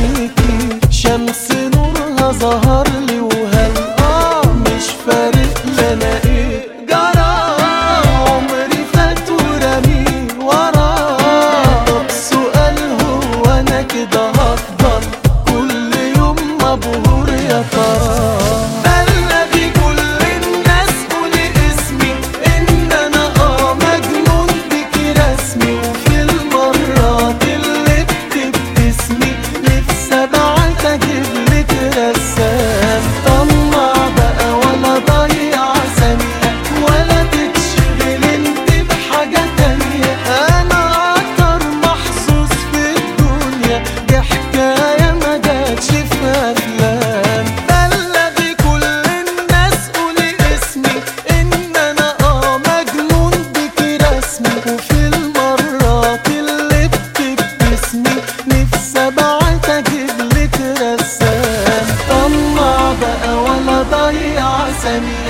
اساميكي شمس نورها ظهر لي وهل اه مش فارق لنا ايه جرى عمري فات ورمي وراه طب سؤال هو انا كده هفضل كل يوم مبهور يا ترى بلغي كل الناس قولي اسمي ان انا اه مجنون بيكي رسمي وفي المرات اللي بتبتسمي نفسي ابعت اجيبلك رسام طلع بقى ولا ضيع ثانية ولا تتشغل انت بحاجة تانية انا اكتر محظوظ في الدنيا دي حكاية ما جاتش في افلام بلغي كل الناس قولي اسمي ان انا اه مجنون بيكي رسمي وفي المرات اللي بتبتسمي نفسي ابعت اجيبلك رسام طلع بقى ولا ضيع ثانية